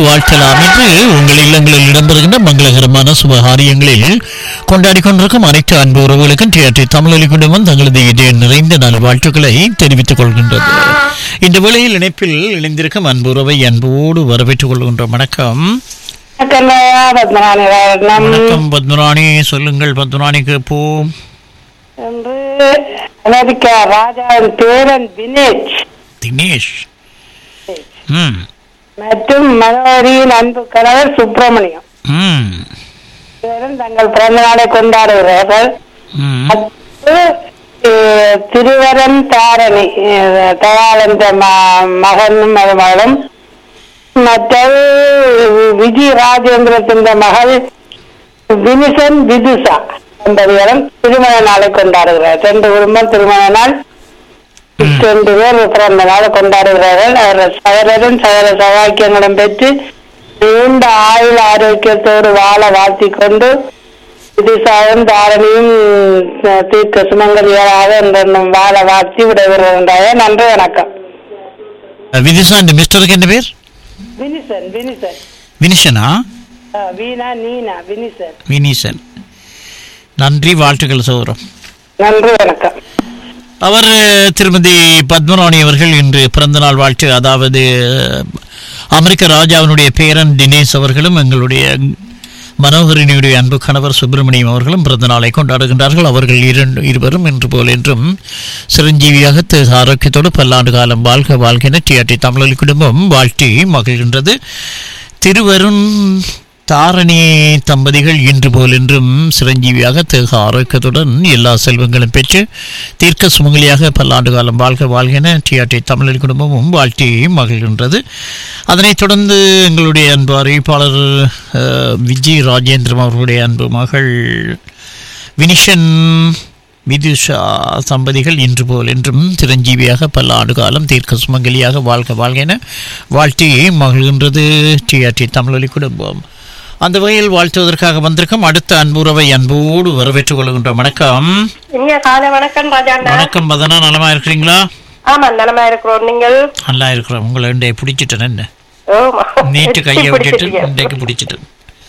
வாழ்த்தலாம் என்று உங்கள் இல்லங்களில் இடம்பெறுகின்ற மங்களகரமான சுபகாரியங்களில் கொண்டாடி கொண்டிருக்கும் அனைத்து அன்பு உறவுகளுக்கும் டிஆர்டி தமிழொலி குடும்பம் தங்களது இதய நிறைந்த நல் வாழ்த்துக்களை தெரிவித்துக் கொள்கின்றது இந்த வேளையில் இணைப்பில் இணைந்திருக்கும் அன்பு உறவை அன்போடு வரவேற்றுக் கொள்கின்றோம் வணக்கம் பத்மநாபம் வணக்கம் பத்மராணி சொல்லுங்கள் பத்மராணிக்கு போ என்று அமெரிக்கா ராஜாவின் பேரன் தினேஷ் தினேஷ் ம் மற்றும் மனோரியின் அன்பு கணவர் சுப்பிரமணியம் ம் இருவரும் தங்கள் பிறந்த நாளை கொண்டாடுகிறார்கள் ம் அடுத்து, அஹ், திருவரன் தாரணி அஹ், தயானந்த ம- மகனும் மருமகளும் மற்றது விஜய் ராஜேந்திரத்தின் மகள் வினிசன் விதுஷா தம்பதிகளும் திருமண நாளை கொண்டாடுகிறார் ரெண்டு குடும்பம் திருமண நாள் ரெண்டு பேர் பிறந்த நாளை கொண்டாடுகிறார்கள் அவர்கள் சகலரும் சகல சவாக்கியங்களும் பெற்று நீண்ட ஆயுள் ஆரோக்கியத்தோடு வாழ வாழ்த்திக் கொண்டு விதிசாவும் தாரணியும் அஹ், தீர்க்க சுமங்கலியராக என்றென்னும் வாழ வாழ்த்தி விடைபெறுகின்றாய நன்றி வணக்கம் விதிஷா இந்த மிஸ்டருக்கு என்ன பேர் வினிசன் வினிசன் வினிஷனா அஹ், வீணா நீனா வினிசன் வினிசன் நன்றி வாழ்த்துக்கள் சௌரம் நன்றி வணக்கம் அவர் அஹ், திருமதி பத்மராணி அவர்கள் இன்று பிறந்தநாள் வாழ்த்து அதாவது அஹ், அமெரிக்க ராஜாவினுடைய பேரன் தினேஷ் அவர்களும் எங்களுடைய மனோகரினுடைய அன்பு கணவர் சுப்பிரமணியம் அவர்களும் பிறந்த நாளை கொண்டாடுகின்றார்கள் அவர்கள் இரண்டு இருவரும் இன்று போல் என்றும் சிரஞ்சீவியாக திரு ஆரோக்கியத்தோடு பல்லாண்டு காலம் வாழ்க வாழ்கின டிஆர்டி தமிழொலி குடும்பம் வாழ்த்தி மகிழ்கின்றது திருவருண் தாரணி தம்பதிகள் இன்று போல் என்றும் சிரஞ்சீவியாக தேக ஆரோக்கியத்துடன் எல்லா செல்வங்களும் பெற்று தீர்க்க சுமங்கலியாக பல்லாண்டு காலம் வாழ்க வாழ்கின டிஆர்டி தமிழர் குடும்பமும் வாழ்த்தி மகிழ்கின்றது அதனைத் தொடர்ந்து எங்களுடைய அன்பு அறிவிப்பாளர் அஹ், விஜய் ராஜேந்திரம் அவர்களுடைய அன்பு மகள் வினிஷன் விதுஷா தம்பதிகள் இன்று போல் என்றும் சிரஞ்சீவியாக பல ஆண்டு காலம் தீர்க்க சுமங்கலியாக வாழ்க வாழ்கென வாழ்த்தி மகிழ்கின்றது டிஆர்டி தமிழொலி குடும்பம் அந்த வகையில் வாழ்த்துவதற்காக வந்திருக்கும் அடுத்த அன்புறவை அன்போடு வரவேற்றுக் கொள்கின்ற வணக்கம் இனிய காலை வணக்கம் ராஜாண்ணா வணக்கம் மதனா நலமா இருக்கிறீங்களா ஆமா நலமா இருக்கிறோம் நீங்கள் நல்லா இருக்கிறோம் உங்களை இன்றைய பிடிச்சிட்டேன் என்ன ஆமா. நேற்று கையை எப்படி விட்டுட்டு பிடிச்சிட்டீங்க? இன்றைக்கு பிடிச்சிட்டேன்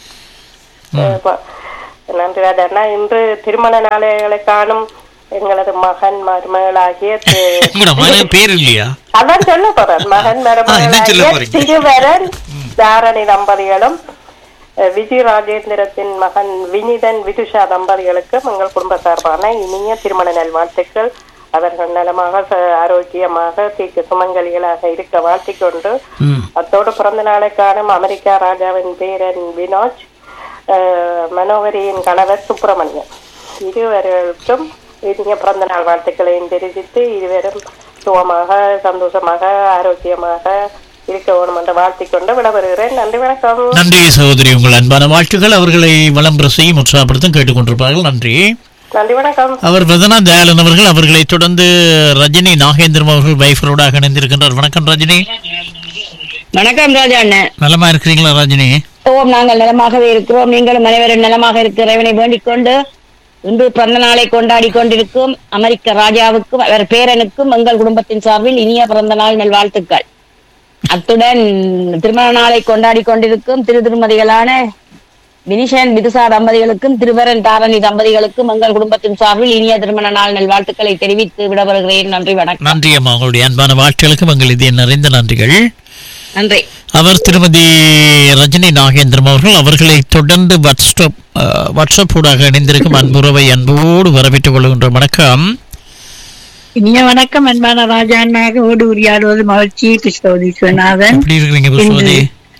ஆமா. நன்றி ராஜாண்ணா இன்று திருமண நாளைகளை காணும் எங்களது மகன் மருமகளாகிய தி- உங்களோட மன பேர் இல்லையா அதான் சொல்ல போறேன் மகன் ஆ, என்ன சொல்ல மருமகளாகிய போறீங்க? திருவரன் தாரணி தம்பதிகளும் அஹ், விஜய் ராஜேந்திரத்தின் மகன் வினிதன் விதுஷா தம்பதிகளுக்கும் எங்கள் குடும்ப சார்பான இனிய திருமண நல்வாழ்த்துக்கள் அவர்கள் நலமாக ச- ஆரோக்கியமாக தீர்க்க சுமங்கலிகளாக இருக்க வாழ்த்திக் கொண்டு ம் அத்தோடு பிறந்த நாளை காணும் அமெரிக்கா ராஜாவின் பேரன் வினோஜ் அஹ், மனோகரியின் கணவர் சுப்பிரமணியன் இருவருக்கும் இனிய பிறந்த நாள் வாழ்த்துக்களையும் தெரிவித்து இருவரும் சுகமாக சந்தோஷமாக ஆரோக்கியமாக இருக்க வேணும் என்று வாழ்த்திக் கொண்டு விடவருகிறேன் நன்றி வணக்கம் நன்றி சகோதரி உங்கள் அன்பான வாழ்த்துக்கள் அவர்களை விளம்பர செய்யும் உற்சாகப்படுத்தும் கேட்டுக்கொண்டிருப்பார்கள் நன்றி நன்றி வணக்கம் அவர் பிரதனா தயாளன் அவர்கள் அவர்களை தொடர்ந்து ரஜினி நாகேந்திரம் அவர்கள் வைஃபரோடாக இணைந்திருக்கின்றார் வணக்கம் ரஜினி வணக்கம் ராஜா அண்ணன் நலமா இருக்கிறீங்களா ரஜினி ஓம் நாங்கள் நலமாகவே இருக்கிறோம் நீங்களும் அனைவரும் நலமாக இருக்க இறைவனை வேண்டிக் கொண்டு இன்று பிறந்த நாளை கொண்டாடி கொண்டிருக்கும் அமெரிக்க ராஜாவுக்கும் அவர் பேரனுக்கும் எங்கள் குடும்பத்தின் சார்பில் இனிய பிறந்த நாள் நல்வாழ்த்துக்கள் அத்துடன் திருமண நாளை கொண்டாடி கொண்டிருக்கும் திரு திருமதிகளான வினிஷன் விதுசா தம்பதிகளுக்கும் திருவரன் தாரணி தம்பதிகளுக்கும் எங்கள் குடும்பத்தின் சார்பில் இனிய திருமண நாள் நல்வாழ்த்துக்களை தெரிவித்து விட வருகிறேன் நன்றி வணக்கம் நன்றி அம்மா உங்களுடைய அன்பான வாழ்த்துகளுக்கும் எங்கள் இதய நிறைந்த நன்றிகள் நன்றி அவர் திருமதி ரஜினி நாகேந்திரம் அவர்கள் அவர்களை தொடர்ந்து வாட்ஸ்அப் அஹ், வாட்ஸ்அப் ஊடாக இணைந்திருக்கும் அன்புறவை அன்போடு வரவேற்றுக் கொள்கின்ற வணக்கம் இனிய வணக்கம் அன்பான ராஜா அண்ணாக ஓடு உரியாடுவது மகிழ்ச்சி கிருஷ்ணவதி விஸ்வநாதன் எப்படி இருக்கிறீங்க புஷ்பவதி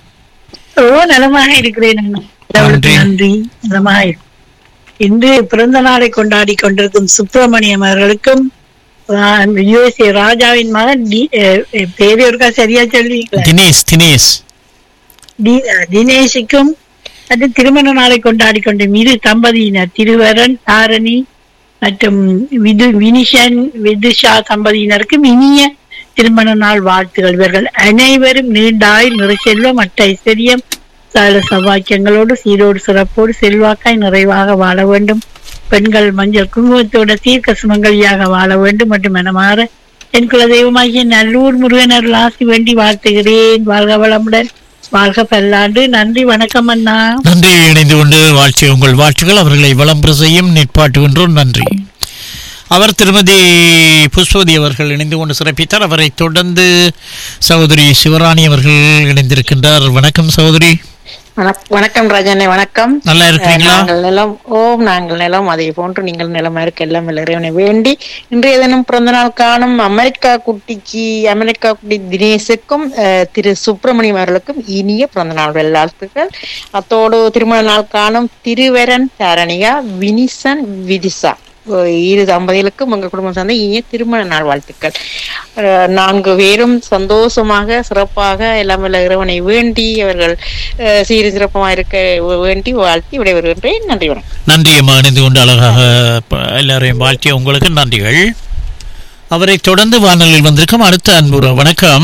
ஓ நலமாக இருக்கிறேன் அண்ணா கடவுளுக்கு நன்றி. நன்றி நலமாக இரு- இன்று பிறந்த நாளை கொண்டாடி கொண்டிருக்கும் சுப்பிரமணியம் அவர்களுக்கும் யுஎஸ்ஏ ராஜாவின் மகன் டி- அஹ், அஹ், பேரு ஒருக்கா சரியா சொல்லுவீங்களா தினேஷ் தினேஷ் தி- அஹ், தினேஷுக்கும் அது திருமண நாளை கொண்டாடி கொண்டும் இரு தம்பதியினர் திருவரன் தாரணி மற்றும் விது வினிஷன் விதுஷா தம்பதியினருக்கும் இனிய திருமண நாள் வாழ்த்துகள் இவர்கள் அனைவரும் நீண்டாய் நிறை செல்வம் மற்ற ஐஸ்வர்யம் சகல சவாக்கியங்களோடு சீரோடு சிறப்போடு செல்வாக்காய் நிறைவாக வாழ வேண்டும் பெண்கள் மஞ்சள் குங்குமத்தோட தீர்க்க சுமங்கலியாக வாழ வேண்டும் மற்றும் மனமாற என் குலதெய்வமாகிய நல்லூர் முருகன் அருள் ஆசி வேண்டி வாழ்த்துகிறேன் வாழ்க வளமுடன் வாழ்க பல்லாண்டு நன்றி வணக்கம் அண்ணா நன்றி இணைந்து கொண்டு வாழ்ச்சிய உங்கள் வாழ்த்துக்கள் அவர்களை விளம்பர செய்யும் நிற்பாட்டுகின்றோம் நன்றி அவர் திருமதி புஷ்பவதி அவர்கள் இணைந்து கொண்டு சிறப்பித்தார் அவரை தொடர்ந்து சகோதரி சிவராணி அவர்கள் இணைந்திருக்கின்றார் வணக்கம் சகோதரி வணக்- வணக்கம் ராஜானே வணக்கம் நல்லா இருக்கிறீங்களா நாங்கள் நிலம் ஓம் நாங்கள் நிலம் அதே போன்று நீங்கள் நிலமா இருக்க எல்லாம் வல்ல இறைவனை வேண்டி இன்றைய தினம் பிறந்த நாள் காணும் அமெரிக்கா குட்டிக்கு அமெரிக்கா குட்டி தினேஷுக்கும் அஹ், திரு சுப்பிரமணியம் அவர்களுக்கும் இனிய பிறந்த நாள் வாழ்த்துக்கள் அத்தோடு திருமண நாள் காணும் திருவரன் தரணியா வினிசன் விதிசா அஹ், இரு தம்பதிகளுக்கும் உங்கள் குடும்பம் சார்ந்த இனிய திருமண நாள் வாழ்த்துக்கள் அஹ், நான்கு பேரும் சந்தோஷமாக சிறப்பாக எல்லாம் வல்ல இறைவனை வேண்டி அவர்கள் அஹ், சீரும் சிறப்பமாக இருக்க வேண்டி வாழ்த்தி விடைபெறுகின்றேன் நன்றி வணக்கம் நன்றி அம்மா இணைந்து கொண்டு அழகாக ப- எல்லாரையும் வாழ்த்திய உங்களுக்கு நன்றிகள் அவரை தொடர்ந்து வானொலியில் வந்திருக்கும் அடுத்த அன்புற வணக்கம்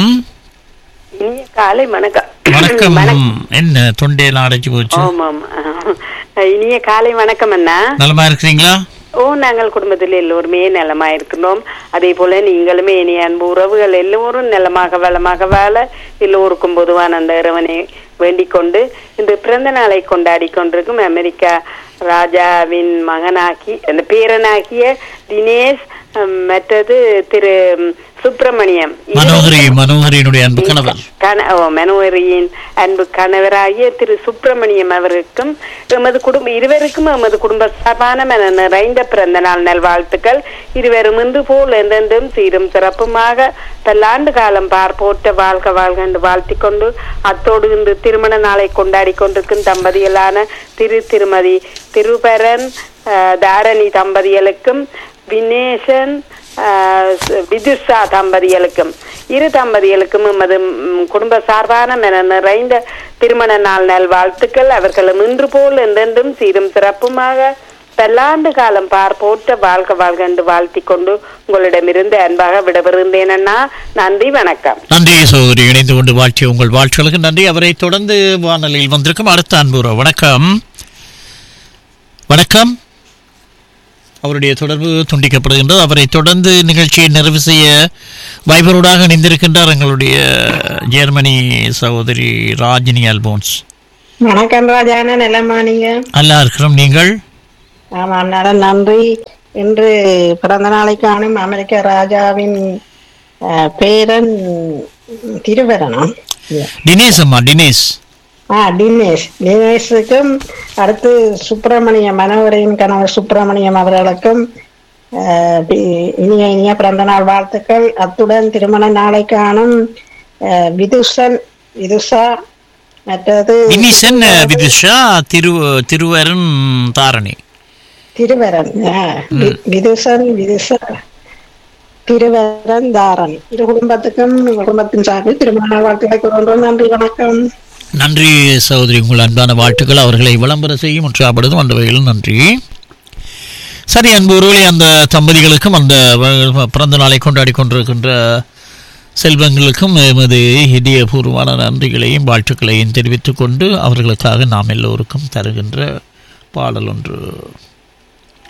இனிய காலை வணக்கம் வணக்கம் வணக்கம். என்ன தொண்டையெல்லாம் அடைச்சு போச்சு ஆமாம் இனிய காலை வணக்கம் அண்ணா நலமா இருக்கிறீங்களா ஓ நாங்கள் குடும்பத்தில் எல்லோருமே நலமா இருக்கிறோம் அதே போல நீங்களுமே இனிய அன்பு உறவுகள் எல்லோரும் நலமாக வளமாக வாழ எல்லோருக்கும் பொதுவான அந்த இறைவனை வேண்டிக் கொண்டு இந்த பிறந்த நாளை கொண்டாடி கொண்டிருக்கும் அமெரிக்கா ராஜாவின் மகனாகி அந்த பேரனாகிய தினேஷ் ஹம், மற்றது திரு ம், சுப்பிரமணியம் மனோகரி மனோகரியினுடைய அன்பு கணவர் கண- ஓ, மனோகரியின் அன்பு கணவராகிய திரு சுப்பிரமணியம் அவருக்கும் எமது குடும்ப இருவருக்கும் எமது குடும்ப சபான மன நிறைந்த பிறந்த நாள் நல்வாழ்த்துக்கள் இருவரும் இன்று போல் எந்தெந்தும் சீரும் சிறப்புமாக பல்லாண்டு காலம் பார்ப்போட்ட வாழ்க வாழ்க என்று வாழ்த்திக் கொண்டு அத்தோடு இன்று திருமண நாளை கொண்டாடி கொண்டிருக்கும் தம்பதிகளான திரு திருமதி திருபரன் அஹ், தாரணி தம்பதிகளுக்கும் வினேஷன் ஆஹ் விதுஷா தம்பதிகளுக்கும் இரு தம்பதிகளுக்கும் எமது ம், குடும்ப சார்பான மன நிறைந்த திருமண நாள் நல் வாழ்த்துக்கள் அவர்களும் இன்று போல் என்றென்றும் சீரும் சிறப்புமாக பல்லாண்டு காலம் பார் போற்ற வாழ்க வாழ்க என்று வாழ்த்திக் கொண்டு உங்களிடமிருந்து அன்பாக விடவிருந்தேன் அண்ணா நன்றி வணக்கம் நன்றி சகோதரி இணைந்து கொண்டு வாழ்த்திய உங்கள் வாழ்த்துகளுக்கு நன்றி அவரை தொடர்ந்து வானொலியில் வந்திருக்கும் அடுத்த அன்புற வணக்கம் வணக்கம் அவருடைய தொடர்பு துண்டிக்கப்படுகின்றது அவரை தொடர்ந்து நிகழ்ச்சியை நிறைவு செய்ய வைபரோடாக இணைந்திருக்கின்றார் எங்களுடைய ஜெர்மனி சகோதரி ராஜினி அல்போன்ஸ் வணக்கம் ராஜான நிலமா நீங்க நல்லா இருக்கிறோம் நீங்கள் ஆமா நட நன்றி இன்று பிறந்த நாளை காணும் அமெரிக்க ராஜாவின் அஹ், பேரன் திருவரணம் தினேஷ் அம்மா தினேஷ் ஆ தினேஷ் தினேஷுக்கும் அடுத்து சுப்பிரமணிய மனோகரின் கணவர் சுப்பிரமணியம் அவர்களுக்கும் அஹ், பி- இனிய இனிய பிறந்த நாள் வாழ்த்துக்கள் அத்துடன் திருமண நாளை காணும் அஹ், விதுஷன் விதுஷா மற்றது தினேசன் விதுஷா திரு திருவரன் தாரணி திருவரன் ஆ, வி- விதுஷன் விதுஷா திருவரன் தாரன் இரு குடும்பத்துக்கும் குடும்பத்தின் சார்பில் திருமண நாள் வாழ்த்துக்களை கூறுகின்றோம் நன்றி வணக்கம் நன்றி சகோதரி உங்கள் அன்பான வாழ்த்துக்கள் அவர்களை விளம்பர செய்யும் உற்சாகப்படுத்தும் அந்த வகையில் நன்றி சரி அன்பு ஒருவழி அந்த தம்பதிகளுக்கும் அந்த வ- பிறந்த நாளை கொண்டாடி கொண்டிருக்கின்ற செல்வங்களுக்கும் எமது இதயபூர்வமான நன்றிகளையும் வாழ்த்துக்களையும் தெரிவித்துக் கொண்டு அவர்களுக்காக நாம் எல்லோருக்கும் தருகின்ற பாடல் ஒன்று